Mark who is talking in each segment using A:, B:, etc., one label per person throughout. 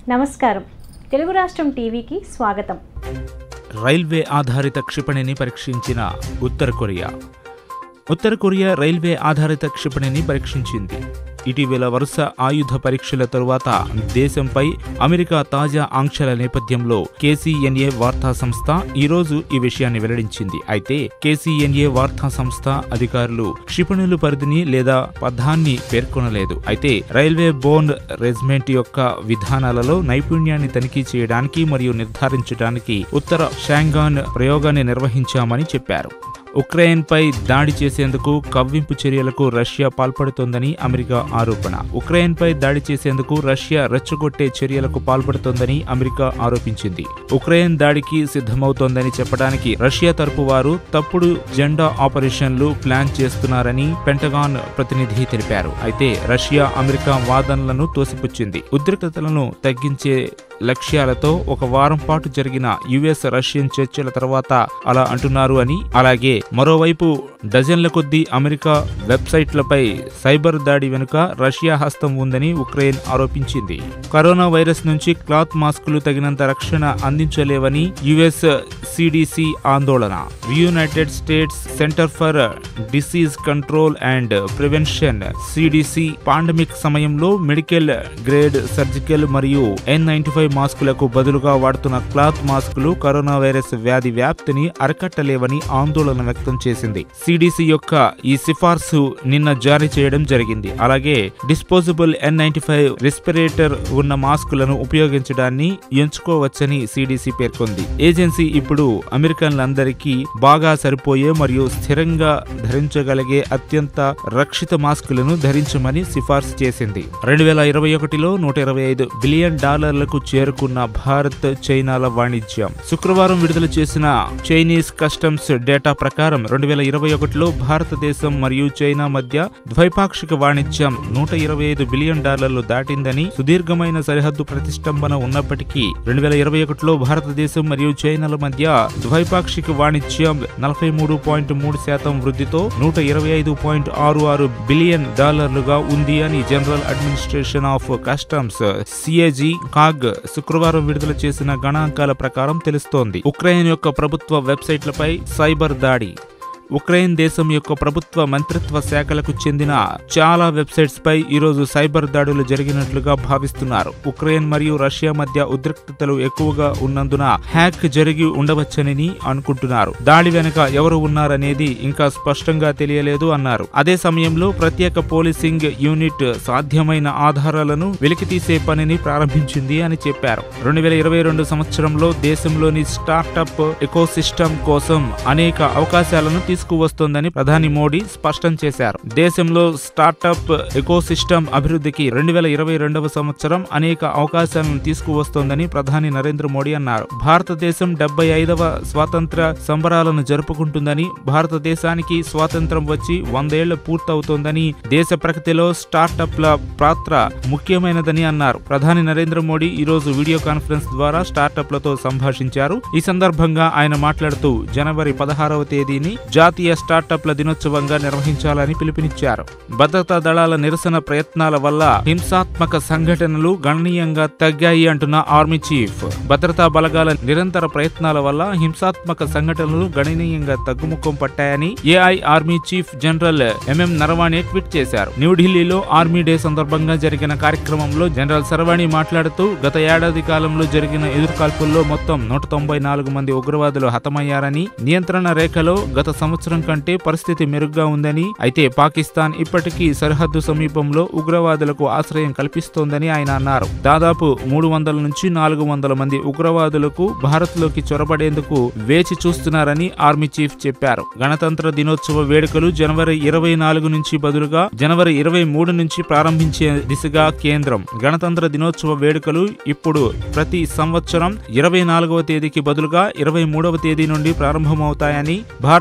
A: నమస్కారం తెలుగు రాష్ట్రం టీవీకి స్వాగతం
B: రైల్వే ఆధారిత క్షిపణిని పరీక్షించిన ఉత్తర కొరియా ఉత్తర కొరియా రైల్వే ఆధారిత క్షిపణిని పరీక్షించింది ఇటీవల వరుస ఆయుధ పరీక్షల తరువాత దేశంపై అమెరికా తాజా ఆంక్షల నేపథ్యంలో కేసీఎన్ఏ వార్తా సంస్థ ఈరోజు ఈ విషయాన్ని వెల్లడించింది అయితే కేసీఎన్ఏ వార్తా సంస్థ అధికారులు క్షిపణుల పరిధిని లేదా పదాన్ని పేర్కొనలేదు అయితే రైల్వే బోన్ రెజిమెంట్ యొక్క విధానాలలో నైపుణ్యాన్ని తనిఖీ చేయడానికి మరియు నిర్ధారించడానికి ఉత్తర షాంగాన్ ప్రయోగాన్ని నిర్వహించామని చెప్పారు ఉక్రెయిన్పై దాడి చేసేందుకు కవ్వింపు చర్యలకు రష్యా పాల్పడుతోందని అమెరికా ఆరోపణ ఉక్రెయిన్పై దాడి చేసేందుకు రష్యా రెచ్చగొట్టే చర్యలకు పాల్పడుతోందని అమెరికా ఆరోపించింది ఉక్రెయిన్ దాడికి సిద్ధమవుతోందని చెప్పడానికి రష్యా తరపు వారు తప్పుడు జెండా ఆపరేషన్లు ప్లాన్ చేస్తున్నారని పెంటగాన్ ప్రతినిధి తెలిపారు అయితే రష్యా అమెరికా వాదనలను తోసిపుచ్చింది ఉద్రిక్తతలను తగ్గించే లక్ష్యాలతో ఒక వారం పాటు జరిగిన యుఎస్ రష్యన్ చర్చల తర్వాత అలా అంటున్నారు అని అలాగే మరోవైపు డజన్ల కొద్దీ అమెరికా వెబ్సైట్లపై సైబర్ దాడి వెనుక రష్యా హస్తం ఉందని ఉక్రెయిన్ ఆరోపించింది కరోనా వైరస్ నుంచి క్లాత్ మాస్కులు తగినంత రక్షణ అందించలేవని యుఎస్ సిడిసి ఆందోళన United States Center for Disease Control and Prevention CDC pandemic సమయంలో మెడికల్ గ్రేడ్ సర్జికల్ మరియు ఎన్ నైన్టీ ఫైవ్ మాస్కులకు బదులుగా వాడుతున్న క్లాత్ మాస్కులు కరోనా వైరస్ వ్యాధి వ్యాప్తిని అరికట్టలేవని ఆందోళన వ్యక్తం చేసింది సిడిసి యొక్క ఈ సిఫార్సు నిన్న జారీ చేయడం జరిగింది అలాగే disposable N ninety five respirator ఉన్న మాస్కులను ఉపయోగించడాన్ని ఎంచుకోవచ్చని సిడిసి పేర్కొంది ఏజెన్సీ ఇప్పుడు అమెరికన్లందరికీ బాగా సరిపోయే మరియు స్థిరంగా ధరించగలిగే అత్యంత రక్షిత మాస్కులను ధరించమని సిఫార్సు చేసింది రెండు వేల ఇరవై ఒకటిలో నూట ఇరవై ఐదు బిలియన్ డాలర్లకు చేరుకున్న భారత్ చైనాల వాణిజ్యం శుక్రవారం విడుదల చేసిన చైనీస్ కస్టమ్స్ డేటా ప్రకారం రెండు వేల ఇరవై ఒకటిలో భారతదేశం మరియు చైనా మధ్య ద్వైపాక్షిక వాణిజ్యం నూట ఇరవై ఐదు బిలియన్ డాలర్లు దాటిందని సుదీర్ఘమైన సరిహద్దు ప్రతిష్టంభన ఉన్నప్పటికీ రెండు వేల ఇరవై ఒకటిలో భారతదేశం మరియు చైనాల మధ్య ద్వైపాక్షిక వాణిజ్యం నలభై మూడు పాయింట్ మూడు శాతం వృద్ధితో నూట ఇరవై ఐదు పాయింట్ ఆరు ఆరు బిలియన్ డాలర్లుగా ఉంది అని General Administration of Customs CAG CAG శుక్రవారం విడుదల చేసిన గణాంకాల ప్రకారం తెలుస్తోంది ఉక్రెయిన్ యొక్క ప్రభుత్వ వెబ్సైట్లపై సైబర్ దాడి ఉక్రెయిన్ దేశం యొక్క ప్రభుత్వ మంత్రిత్వ శాఖలకు చెందిన చాలా వెబ్సైట్స్ పై ఈరోజు సైబర్ దాడులు జరిగినట్లుగా భావిస్తున్నారు ఉక్రెయిన్ మరియు రష్యా మధ్య ఉద్రిక్తతలు ఎక్కువగా ఉన్నందున హ్యాక్ జరిగి ఉండవచ్చని అనుకుంటున్నారు దాడి వెనుక ఎవరు ఉన్నారనేది ఇంకా స్పష్టంగా తెలియలేదు అన్నారు అదే సమయంలో ప్రత్యేక పోలీసింగ్ యూనిట్ సాధ్యమైన ఆధారాలను వెలికితీసే పనిని ప్రారంభించింది అని చెప్పారు రెండు వేల ఇరవై రెండు సంవత్సరంలో దేశంలోని స్టార్టప్ ఎకోసిస్టమ్ కోసం అనేక అవకాశాలను తీసుకువస్తోందని ప్రధాని మోడీ స్పష్టం చేశారు దేశంలో స్టార్టప్ ఎకోసిస్టమ్ అభివృద్ధికి రెండు వేల ఇరవై రెండవ సంవత్సరం అనేక అవకాశాలను తీసుకువస్తోందని ప్రధాని నరేంద్ర మోడీ అన్నారు భారతదేశం డెబ్బై ఐదవ స్వాతంత్ర సంబరాలను జరుపుకుంటుందని భారతదేశానికి స్వాతంత్రం వచ్చి వందేళ్లు పూర్తవుతోందని దేశ ప్రగతిలో స్టార్టప్ల పాత్ర ముఖ్యమైనదని అన్నారు ప్రధాని నరేంద్ర మోడీ ఈ రోజు వీడియో కాన్ఫరెన్స్ ద్వారా స్టార్టప్లతో సంభాషించారు ఈ సందర్భంగా ఆయన మాట్లాడుతూ జనవరి పదహారవ తేదీని జాతీయ స్టార్టప్ల దినోత్సవంగా నిర్వహించాలని పిలుపునిచ్చారు భద్రతా దళాల నిరసన ప్రయత్నాల వల్ల హింసాత్మక సంఘటనలు గణనీయంగా తగ్గాయి అంటున్న ఆర్మీ చీఫ్ భద్రతా బలగాల నిరంతర ప్రయత్నాల వల్ల హింసాత్మక సంఘటనలు గణనీయంగా తగ్గుముఖం పట్టాయని AI army chief general MM Naravane tweet చేశారు న్యూఢిల్లీలో ఆర్మీ డే సందర్భంగా జరిగిన కార్యక్రమంలో జనరల్ సరవాణి మాట్లాడుతూ గత ఏడాది కాలంలో జరిగిన ఎదురుకాల్పుల్లో మొత్తం నూట తొంభై నాలుగు మంది ఉగ్రవాదులు హతమయ్యారని నియంత్రణ రేఖలో గత సంవత్సరం కంటే పరిస్థితి మెరుగ్గా ఉందని అయితే పాకిస్తాన్ ఇప్పటికీ సరిహద్దు సమీపంలో ఉగ్రవాదులకు ఆశ్రయం కల్పిస్తోందని ఆయన అన్నారు దాదాపు మూడు వందల నుంచి నాలుగు వందల మంది ఉగ్రవాదులకు భారత్లోకి చొరబడేందుకు వేచి చూస్తున్నారని ఆర్మీ చీఫ్ చెప్పారు గణతంత్ర దినోత్సవ వేడుకలు జనవరి ఇరవై నాలుగు నుంచి బదులుగా జనవరి ఇరవై మూడు నుంచి ప్రారంభించే దిశగా కేంద్రం గణతంత్ర దినోత్సవ వేడుకలు ఇప్పుడు ప్రతి సంవత్సరం ఇరవై నాలుగవ తేదీకి బదులుగా ఇరవై మూడవ తేదీ నుండి ప్రారంభమవుతాయని భారత ప్రభుత్వం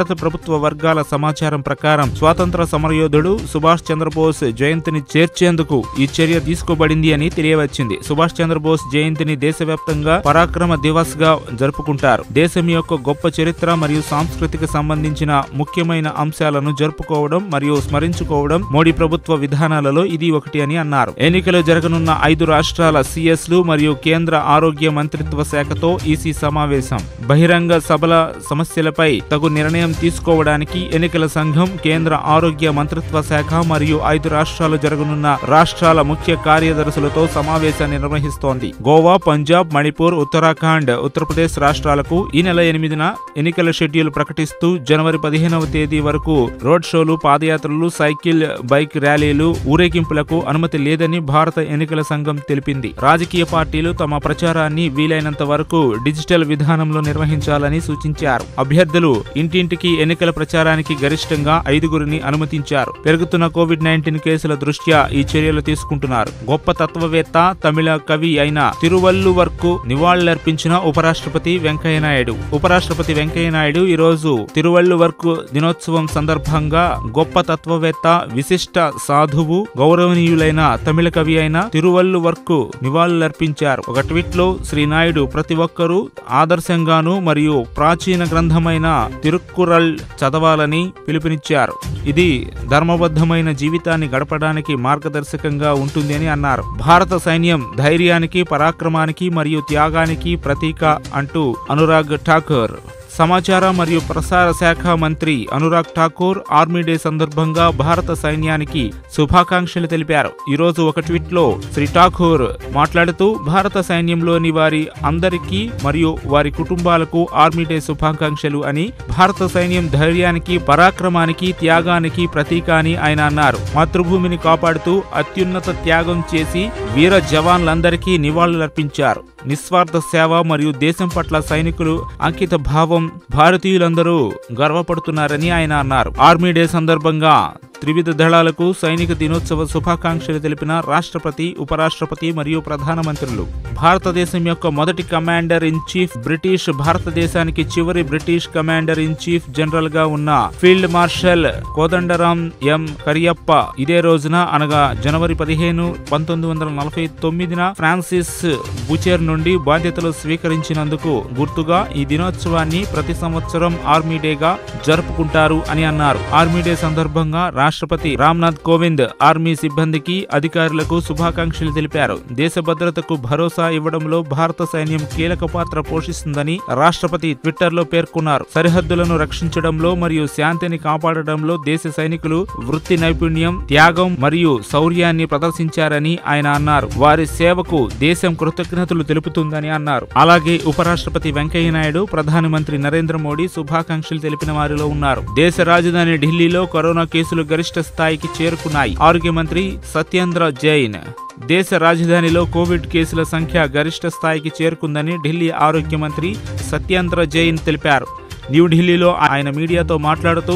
B: ప్రభుత్వ వర్గాల సమాచారం ప్రకారం స్వాతంత్ర సమరయోధుడు సుభాష్ చంద్రబోస్ జయంతిని చేర్చేందుకు ఈ చర్య తీసుకోబడింది అని తెలియవచ్చింది సుభాష్ చంద్రబోస్ జయంతిని దేశవ్యాప్తంగా పరాక్రమ దివస్ గా జరుపుకుంటారు దేశం యొక్క గొప్ప చరిత్ర మరియు సాంస్కృతిక సంబంధించిన ముఖ్యమైన అంశాలను జరుపుకోవడం మరియు స్మరించుకోవడం మోడీ ప్రభుత్వ విధానాలలో ఇది ఒకటి అని అన్నారు ఎన్నికలు జరగనున్న ఐదు రాష్ట్రాల సిఎస్లు మరియు కేంద్ర ఆరోగ్య మంత్రిత్వ శాఖతో ఈసీ సమావేశం బహిరంగ సభల సమస్యలపై తగు నిర్ణయం తీసుకోవడానికి ఎన్నికల సంఘం కేంద్ర ఆరోగ్య మంత్రిత్వ శాఖ మరియు ఐదు రాష్ట్రాలు జరగనున్న రాష్ట్రాల ముఖ్య కార్యదర్శులతో సమావేశాన్ని నిర్వహిస్తోంది గోవా పంజాబ్ మణిపూర్ ఉత్తరాఖండ్ ఉత్తరప్రదేశ్ రాష్ట్రాలకు ఈ నెల ఎనిమిదిన ఎన్నికల షెడ్యూల్ ప్రకటిస్తూ జనవరి పదిహేనవ తేదీ వరకు రోడ్ షోలు పాదయాత్రలు సైకిల్ బైక్ ర్యాలీలు ఊరేగింపులకు అనుమతి లేదని భారత ఎన్నికల సంఘం తెలిపింది రాజకీయ పార్టీలు తమ ప్రచారాన్ని వీలైనంత వరకు డిజిటల్ విధానంలో నిర్వహించాలని సూచించారు అభ్యర్థులు ఇంటింటికి ఎన్నికల ప్రచారానికి గరిష్టంగా ఐదుగురిని అనుమతించారు పెరుగుతున్న కోవిడ్ నైన్టీన్ కేసుల దృష్ట్యా ఈ చర్యలు తీసుకుంటున్నారు గొప్ప తత్వవేత్త తమిళ కవి అయిన తిరువల్లువర్కు నివాళులర్పించిన ఉపరాష్ట్రపతి వెంకయ్యనాయుడు ఉపరాష్ట్రపతి వెంకయ్యనాయుడు ఈ రోజు తిరువల్లువర్కు దినోత్సవం సందర్భంగా గొప్ప తత్వవేత్త విశిష్ట సాధువు గౌరవనీయులైన తమిళ కవి అయిన తిరువల్లువర్కు నివాళులర్పించారు ఒక ట్వీట్ లో శ్రీ నాయుడు ప్రతి ఒక్కరూ ఆదర్శంగాను మరియు ప్రాచీన గ్రంథమైన తిరుక్కురల్ చదవాలని పిలుపునిచ్చారు ఇది ధర్మబద్ధమైన జీవితాన్ని గడపడానికి మార్గదర్శకంగా ఉంటుంది అని అన్నారు భారత సైన్యం ధైర్యానికి పరాక్రమానికి మరియు త్యాగానికి ప్రతీక అంటూ అనురాగ్ ఠాకూర్ సమాచార మరియు ప్రసార శాఖ మంత్రి అనురాగ్ ఠాకూర్ ఆర్మీ డే సందర్భంగా భారత సైన్యానికి శుభాకాంక్షలు తెలిపారు ఈ రోజు ఒక ట్వీట్ లో శ్రీ ఠాకూర్ మాట్లాడుతూ భారత సైన్యంలోని వారి అందరికీ మరియు వారి కుటుంబాలకు ఆర్మీ డే శుభాకాంక్షలు అని భారత సైన్యం ధైర్యానికి పరాక్రమానికి త్యాగానికి ప్రతీక అని ఆయన అన్నారు మాతృభూమిని కాపాడుతూ అత్యున్నత త్యాగం చేసి వీర జవాన్లందరికీ నివాళులర్పించారు నిస్వార్థ సేవ మరియు దేశం పట్ల సైనికులు అంకిత భావం భారతీయులందరూ గర్వపడుతున్నారని ఆయన అన్నారు ఆర్మీ డే సందర్భంగా త్రివిధ దళాలకు సైనిక దినోత్సవ శుభాకాంక్షలు తెలిపిన రాష్ట్రపతి ఉపరాష్ట్రపతి మరియు ప్రధానమంత్రులు భారతదేశం యొక్క మొదటి కమాండర్ ఇన్ చీఫ్ బ్రిటిష్ భారతదేశానికి చివరి British commander in chief general గా ఉన్న field marshal Kodandaram M Cariappa ఇదే రోజున అనగా జనవరి పదిహేను పంతొమ్మిది వందల నలభై తొమ్మిదిన ఫ్రాన్సిస్ బుచెర్ నుండి బాధ్యతలు స్వీకరించినందుకు గుర్తుగా ఈ దినోత్సవాన్ని ప్రతి సంవత్సరం ఆర్మీ డేగా జరుపుకుంటారు అని అన్నారు ఆర్మీ డే సందర్భంగా రాష్ట్రపతి రామ్నాథ్ కోవింద్ ఆర్మీ సిబ్బందికి అధికారులకు శుభాకాంక్షలు తెలిపారు దేశ భద్రతకు భరోసా ఇవ్వడంలో భారత సైన్యం కీలక పాత్ర పోషిస్తుందని రాష్ట్రపతి ట్విట్టర్ లో పేర్కొన్నారు సరిహద్దులను రక్షించడంలో మరియు శాంతిని కాపాడడంలో దేశ సైనికులు వృత్తి నైపుణ్యం త్యాగం మరియు శౌర్యాన్ని ప్రదర్శించారని ఆయన అన్నారు వారి సేవకు దేశం కృతజ్ఞతలు తెలుపుతుందని అన్నారు అలాగే ఉపరాష్ట్రపతి వెంకయ్యనాయుడు ప్రధానమంత్రి నరేంద్ర మోడీ శుభాకాంక్షలు తెలిపిన వారిలో ఉన్నారు దేశ రాజధాని ఢిల్లీలో కరోనా కేసులు గరిష్ట స్థాయికి చేరుకున్నాయి ఆరోగ్య మంత్రి సత్యేంద్ర జైన్ దేశ రాజధానిలో కోవిడ్ కేసుల సంఖ్య గరిష్ట స్థాయికి చేరుకుందని ఢిల్లీ ఆరోగ్య మంత్రి సత్యేంద్ర జైన్ తెలిపారు న్యూఢిల్లీలో ఆయన మీడియాతో మాట్లాడుతూ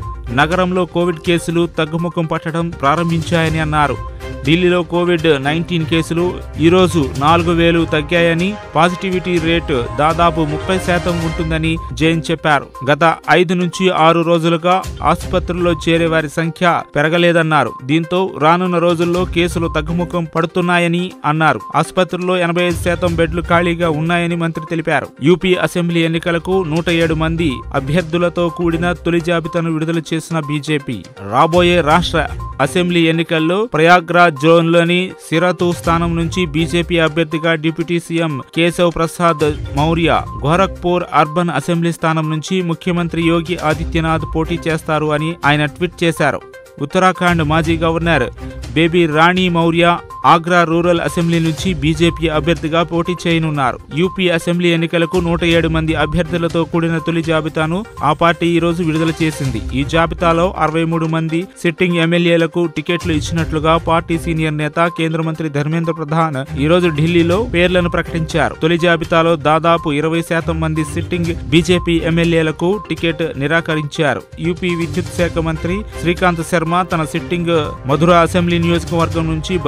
B: నగరంలో కోవిడ్ కేసులు తగ్గుముఖం పట్టడం ప్రారంభించాయని అన్నారు ఢిల్లీలో కోవిడ్ నైన్టీన్ కేసులు ఈరోజు నాలుగు వేలు తగ్గాయని పాజిటివిటీ రేటు దాదాపు ముప్పై శాతం ఉంటుందని జైన్ చెప్పారు గత ఐదు నుంచి ఆరు రోజులుగా ఆసుపత్రుల్లో చేరే వారి సంఖ్య పెరగలేదన్నారు దీంతో రానున్న రోజుల్లో కేసులు తగ్గుముఖం పడుతున్నాయని అన్నారు ఆసుపత్రుల్లో ఎనభై ఐదు శాతం బెడ్లు ఖాళీగా ఉన్నాయని మంత్రి తెలిపారు యూపీ అసెంబ్లీ ఎన్నికలకు నూట ఏడు మంది అభ్యర్థులతో కూడిన తొలి జాబితాను విడుదల చేసిన బీజేపీ రాబోయే రాష్ట్ర అసెంబ్లీ ఎన్నికల్లో ప్రయాగ్రాజ్ జోన్లోని సిరతు స్థానం నుంచి బీజేపీ అభ్యర్థిగా deputy CM Keshav Prasad Maurya Gorakhpur urban assembly స్థానం నుంచి ముఖ్యమంత్రి యోగి ఆదిత్యనాథ్ పోటీ చేస్తారు అని ఆయన ట్వీట్ చేశారు ఉత్తరాఖండ్ మాజీ governor Baby Rani Maurya Agra rural assembly నుంచి బీజేపీ అభ్యర్థిగా పోటీ చేయనున్నారు యూపీ అసెంబ్లీ ఎన్నికలకు నూట ఏడు మంది అభ్యర్థులతో కూడిన తొలి జాబితాను ఆ పార్టీ ఈ రోజు విడుదల చేసింది ఈ జాబితాలో అరవై మూడు మంది సిట్టింగ్ ఎమ్మెల్యేలకు టికెట్లు ఇచ్చినట్లుగా పార్టీ సీనియర్ నేత కేంద్ర మంత్రి ధర్మేంద్ర ప్రధాన్ ఈ రోజు ఢిల్లీలో పేర్లను ప్రకటించారు తొలి జాబితాలో దాదాపు ఇరవై శాతం మంది సిట్టింగ్ బీజేపీ ఎమ్మెల్యేలకు టికెట్ నిరాకరించారు యూపీ విద్యుత్ శాఖ మంత్రి శ్రీకాంత్ శర్మ తన సిట్టింగ్ మధుర అసెంబ్లీ నియోజకవర్గం నుంచి బరిలోకి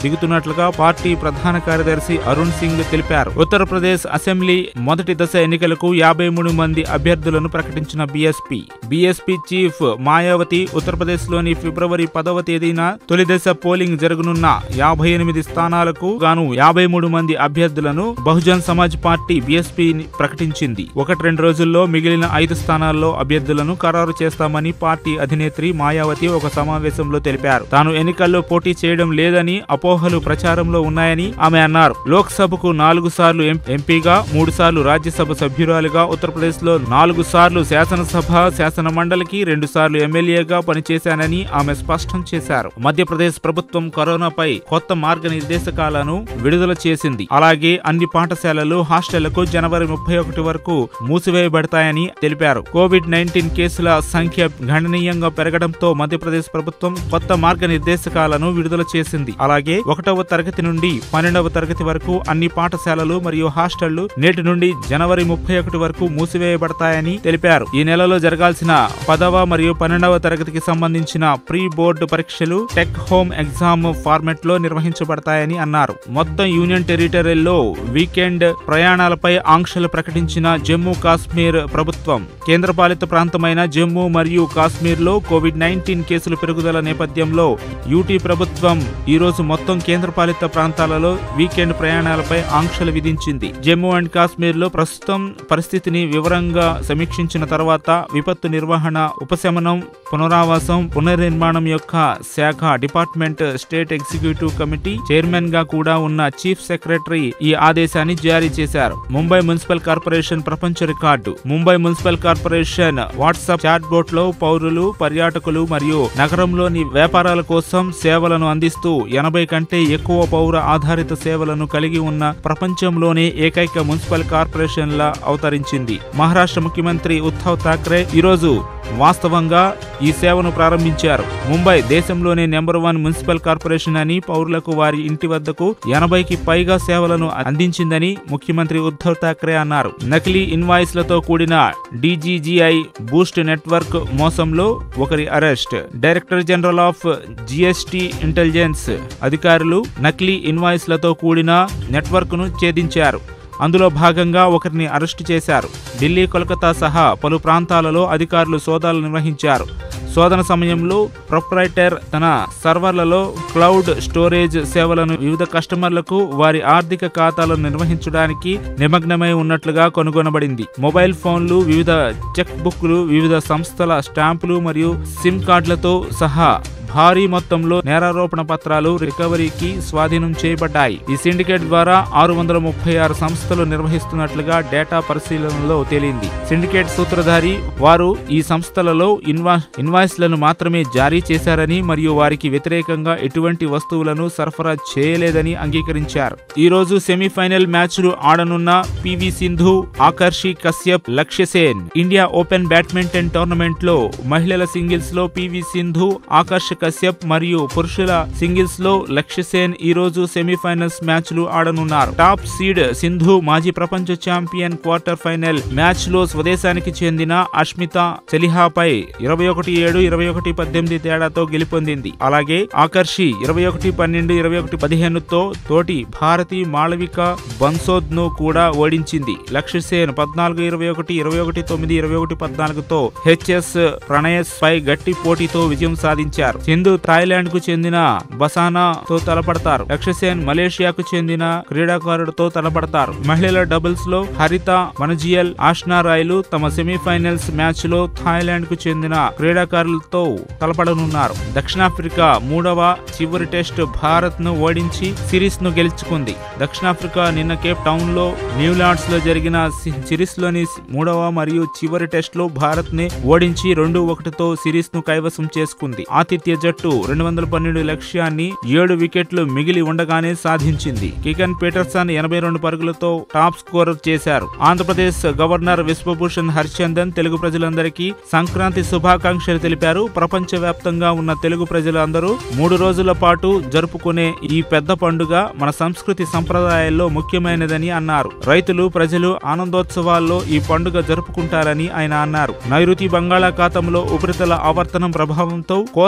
B: దిగుతున్నట్లుగా పార్టీ ప్రధాన కార్యదర్శి అరుణ్ సింగ్ తెలిపారు ఉత్తరప్రదేశ్ అసెంబ్లీ మొదటి దశ ఎన్నికలకు యాభై మూడు మంది అభ్యర్థులను ప్రకటించిన BSP BSP chief Mayawati Uttar Pradesh లోని ఫిబ్రవరి పదవ తేదీన తొలి దశ పోలింగ్ జరగనున్న యాభై ఎనిమిది స్థానాలకు గాను యాభై మూడు మంది అభ్యర్థులను బహుజన్ సమాజ్ పార్టీ బీఎస్పీ ప్రకటించింది ఒకటి రెండు రోజుల్లో మిగిలిన ఐదు స్థానాల్లో అభ్యర్థులను ఖరారు చేస్తామని పార్టీ అధినేత్రి మాయావతి ఒక సమావేశంలో తెలిపారు తాను ఎన్నికల్లో పోటీ చేయడం లేదని అపోహలు ప్రచారంలో ఉన్నాయని ఆమె అన్నారు లోక్సభకు నాలుగు సార్లు ఎం- ఎంపీగా మూడు సార్లు రాజ్యసభ సభ్యురాలుగా ఉత్తరప్రదేశ్ లో నాలుగు సార్లు శాసనసభ శాసన మండలికి రెండు సార్లు ఎమ్మెల్యేగా పనిచేశానని ఆమె స్పష్టం చేశారు మధ్యప్రదేశ్ ప్రభుత్వం కరోనాపై కొత్త మార్గనిర్దేశకాలను విడుదల చేసింది అలాగే అన్ని పాఠశాలలు హాస్టళ్లకు జనవరి ముప్పై ఒకటి వరకు మూసివేయబడతాయని తెలిపారు కోవిడ్ నైన్టీన్ కేసుల సంఖ్య గణనీయంగా పెరగడంతో మధ్యప్రదేశ్ ప్రభుత్వం కొత్త మార్గనిర్దేశకాలను విడుదల చేసింది అలాగే ఒకటవ తరగతి నుండి పన్నెండవ తరగతి వరకు అన్ని పాఠశాలలు మరియు హాస్టళ్లు నేటి నుండి జనవరి ముప్పై ఒకటి వరకు మూసివేయబడతాయని తెలిపారు ఈ నెలలో జరగాల్సిన పదవ మరియు పన్నెండవ తరగతికి సంబంధించిన ప్రీ బోర్డు పరీక్షలు టెక్ హోమ్ ఎగ్జామ్ ఫార్మెట్ లో నిర్వహించబడతాయని అన్నారు మొత్తం యూనియన్ టెరిటరీలో వీకెండ్ ప్రయాణాలపై ఆంక్షలు ప్రకటించిన జమ్మూ కాశ్మీర్ ప్రభుత్వం కేంద్రపాలిత ప్రాంతమైన జమ్మూ మరియు కాశ్మీర్ లో కోవిడ్ నైన్టీన్ కేసుల పెరుగుదల నేపథ్యంలో యూటీ ప్రభుత్వం ఈ రోజు మొత్తం కేంద్రపాలిత ప్రాంతాలలో వీకెండ్ ప్రయాణాలపై ఆంక్షలు విధించింది జమ్మూ అండ్ కాశ్మీర్ లో ప్రస్తుతం పరిస్థితిని వివరంగా సమీక్షించిన తర్వాత విపత్తు నిర్వహణ ఉపశమనం పునరావాసం పునర్నిర్మాణం యొక్క శాఖ department state executive committee chairman గా కూడా ఉన్న చీఫ్ సెక్రటరీ ఈ ఆదేశాన్ని జారీ చేశారు ముంబై మున్సిపల్ కార్పొరేషన్ ప్రపంచ record Mumbai municipal corporation WhatsApp chat bot లో పౌరులు పర్యాటకులు మరియు నగరంలోని వ్యాపారాల కోసం సేవలను అందిస్తూ ఎనభై కంటే ఎక్కువ పౌర ఆధారిత సేవలను కలిగి ఉన్న ప్రపంచంలోనే ఏకైక మున్సిపల్ కార్పొరేషన్ లా అవతరించింది మహారాష్ట్ర ముఖ్యమంత్రి ఉద్ధవ్ ఠాక్రే ఈరోజు వాస్తవంగా ఈ సేవను ప్రారంభించారు ముంబై దేశంలోనే నెంబర్ వన్ మున్సిపల్ కార్పొరేషన్ అని పౌరులకు వారి ఇంటి వద్దకు ఎనభైకి పైగా సేవలను అందించిందని ముఖ్యమంత్రి ఉద్ధవ్ ఠాక్రే అన్నారు నకిలీ ఇన్వాయిస్లతో కూడిన డీజీజీఐ బూస్ట్ నెట్వర్క్ మోసంలో ఒకరి arrest director general of GST intelligence అధికారులు నకిలీ ఇన్వాయిస్లతో కూడిన నెట్వర్క్ ను ఛేదించారు అందులో భాగంగా ఒకరిని అరెస్టు చేశారు ఢిల్లీ కోల్కతా సహా పలు ప్రాంతాలలో అధికారులు సోదాలు నిర్వహించారు శోధన సమయంలో ప్రొప్రైటర్ తన సర్వర్లలో క్లౌడ్ స్టోరేజ్ సేవలను వివిధ కస్టమర్లకు వారి ఆర్థిక ఖాతాలను నిర్వహించడానికి నిమగ్నమై ఉన్నట్లుగా కనుగొనబడింది మొబైల్ ఫోన్లు వివిధ చెక్ బుక్లు వివిధ సంస్థల స్టాంపులు మరియు సిమ్ కార్డులతో సహా భారీ మొత్తంలో నేరారోపణ పత్రాలు రికవరీకి స్వాధీనం చేయబడ్డాయి ఈ సిండికేట్ ద్వారా ఆరు వందల ముప్పై ఆరు సంస్థలు నిర్వహిస్తున్నట్లుగా డేటా పరిశీలనలో తేలింది సిండికేట్ సూత్రధారి వారు ఈ సంస్థలలో ఇన్వా ఇన్వాయిస్లను మాత్రమే జారీ చేశారని మరియు వారికి వ్యతిరేకంగా ఎటువంటి వస్తువులను సరఫరా చేయలేదని అంగీకరించారు ఈ రోజు సెమీఫైనల్ మ్యాచ్లు ఆడనున్న PV Sindhu Aakarshi Kashyap Lakshya Sen India open badminton tournament లో మహిళల సింగిల్స్ లో పివి సింధు ఆకర్ష్ కశ్యప్ మరియు పురుషుల సింగిల్స్ లో లక్ష్యసేన్ ఈ రోజు సెమీఫైనల్స్ మ్యాచ్లు ఆడనున్నారు టాప్ సీడ్ సింధు మాజీ ప్రపంచ ఛాంపియన్ క్వార్టర్ ఫైనల్ మ్యాచ్ లో స్వదేశానికి చెందిన అష్మిత చలిహాపై ఇరవై ఒకటి ఏడు ఇరవై ఒకటి పద్దెనిమిది తేడాతో గెలుపొందింది అలాగే ఆకర్షి ఇరవై ఒకటి పన్నెండు ఇరవై ఒకటి పదిహేనుతో తోటి భారతి మాళవిక బన్సోద్ ను కూడా ఓడించింది లక్ష్యసేన్ పద్నాలుగు ఇరవై ఒకటి ఇరవై ఒకటి తొమ్మిది ఇరవై ఒకటి పద్నాలుగుతో హెచ్ఎస్ ప్రణయస్ పై గట్టి పోటీతో విజయం సాధించారు సింధు థాయిలాండ్ కు చెందిన బసానా తో తలపడతారు లక్ష్యసేన్ మలేషియాకు చెందిన క్రీడాకారుడితో తలపడతారు మహిళల డబుల్స్ లో హరిత వనజియల్ ఆష్నా రాయలు తమ సెమీఫైనల్స్ మ్యాచ్ లో థాయిలాండ్ కు చెందిన క్రీడాకారులతో తలపడనున్నారు దక్షిణాఫ్రికా మూడవ చివరి టెస్ట్ భారత్ ను ఓడించి సిరీస్ ను గెలుచుకుంది దక్షిణాఫ్రికా నిన్న కేప్ టౌన్ లో న్యూలాండ్స్ లో జరిగిన సి- సిరీస్ లోని మూడవ మరియు చివరి టెస్ట్ లో భారత్ ని ఓడించి రెండు ఒకటితో సిరీస్ ను కైవసం చేసుకుంది ఆతిథ్య జట్టు రెండు వందల పన్నెండు లక్ష్యాన్ని ఏడు వికెట్లు మిగిలి ఉండగానే సాధించింది కికన్ పీటర్సన్ ఎనభై రెండు పరుగులతో టాప్ స్కోరర్ చేశారు ఆంధ్రప్రదేశ్ గవర్నర్ విశ్వభూషణ్ హరిచందన్ తెలుగు ప్రజలందరికీ సంక్రాంతి శుభాకాంక్షలు తెలిపారు ప్రపంచ వ్యాప్తంగా ఉన్న తెలుగు ప్రజలందరూ మూడు రోజుల పాటు జరుపుకునే ఈ పెద్ద పండుగ మన సంస్కృతి సంప్రదాయాల్లో ముఖ్యమైనదని అన్నారు రైతులు ప్రజలు ఆనందోత్సవాల్లో ఈ పండుగ జరుపుకుంటారని ఆయన అన్నారు నైరుతి బంగాళాఖాతంలో ఉపరితల ఆవర్తనం ప్రభావంతో కోస్తాలో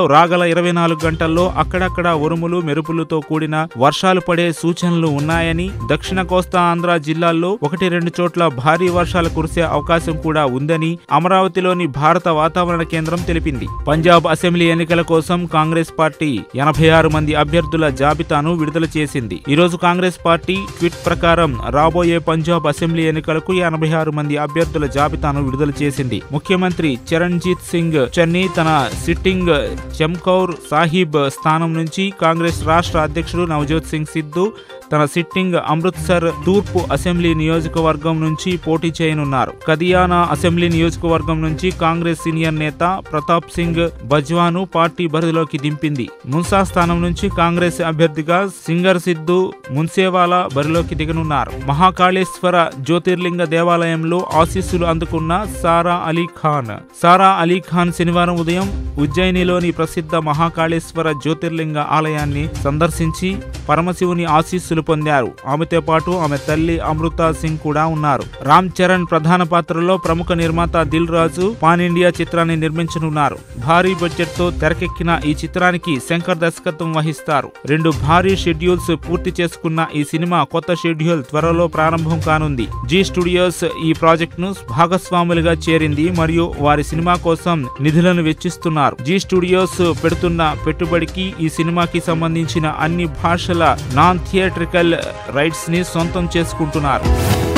B: రాగల ఇరవై నాలుగు గంటల్లో అక్కడక్కడ ఉరుములు మెరుపులతో కూడిన వర్షాలు పడే సూచనలు ఉన్నాయని దక్షిణ కోస్తా ఆంధ్ర జిల్లాల్లో ఒకటి రెండు చోట్ల భారీ వర్షాలు కురిసే అవకాశం కూడా ఉందని అమరావతిలోని భారత వాతావరణ కేంద్రం తెలిపింది పంజాబ్ అసెంబ్లీ ఎన్నికల కోసం కాంగ్రెస్ పార్టీ ఎనభై ఆరు మంది అభ్యర్థుల జాబితాను విడుదల చేసింది ఈ రోజు కాంగ్రెస్ పార్టీ ట్వీట్ ప్రకారం రాబోయే పంజాబ్ అసెంబ్లీ ఎన్నికలకు ఎనభై ఆరు మంది అభ్యర్థుల జాబితాను విడుదల చేసింది ముఖ్యమంత్రి చరణ్జీత్ సింగ్ చన్నీ తన సిట్టింగ్ చెమ్కౌర్ సాహిబ్ స్థానం నుంచి కాంగ్రెస్ రాష్ట్ర అధ్యక్షుడు నవజోత్ సింగ్ సిద్ధు తన సిట్టింగ్ అమృత్సర్ తూర్పు అసెంబ్లీ నియోజకవర్గం నుంచి పోటీ చేయనున్నారు కదియానా అసెంబ్లీ నియోజకవర్గం నుంచి కాంగ్రెస్ సీనియర్ నేత ప్రతాప్ సింగ్ బజ్వాను పార్టీ బరిలోకి దింపింది మున్సా స్థానం నుంచి కాంగ్రెస్ అభ్యర్థిగా సింగర్ సిద్ధు మున్సేవాలా బరిలోకి దిగనున్నారు మహాకాళేశ్వర జ్యోతిర్లింగ దేవాలయంలో ఆశీస్సులు అందుకున్న సారా అలీ ఖాన్ సారా అలీ ఖాన్ శనివారం ఉదయం ఉజ్జయినిలోని ప్రసిద్ధ మహాకాళేశ్వర జ్యోతిర్లింగ ఆలయాన్ని సందర్శించి పరమశివుని ఆశీస్సులు పొందారు ఆమెతో పాటు ఆమె తల్లి అమృత సింగ్ కూడా ఉన్నారు రామ్ చరణ్ ప్రధాన పాత్రలో ప్రముఖ నిర్మాత దిల్ రాజు పాన్ ఇండియా చిత్రాన్ని నిర్మించనున్నారు భారీ బడ్జెట్ తో తెరకెక్కిన ఈ చిత్రానికి శంకర్ దర్శకత్వం వహిస్తారు రెండు భారీ షెడ్యూల్స్ పూర్తి చేసుకున్న ఈ సినిమా కొత్త షెడ్యూల్ త్వరలో ప్రారంభం కానుంది జీ స్టూడియోస్ ఈ ప్రాజెక్ట్ ను భాగస్వాములుగా చేరింది మరియు వారి సినిమా కోసం నిధులను వెచ్చిస్తున్నారు జీ స్టూడియోస్ పెడుతున్న పెట్టుబడికి ఈ సినిమాకి సంబంధించిన అన్ని భాషల నాన్ థియేట్రికల్ రైట్స్ ని సొంతం చేసుకుంటున్నారు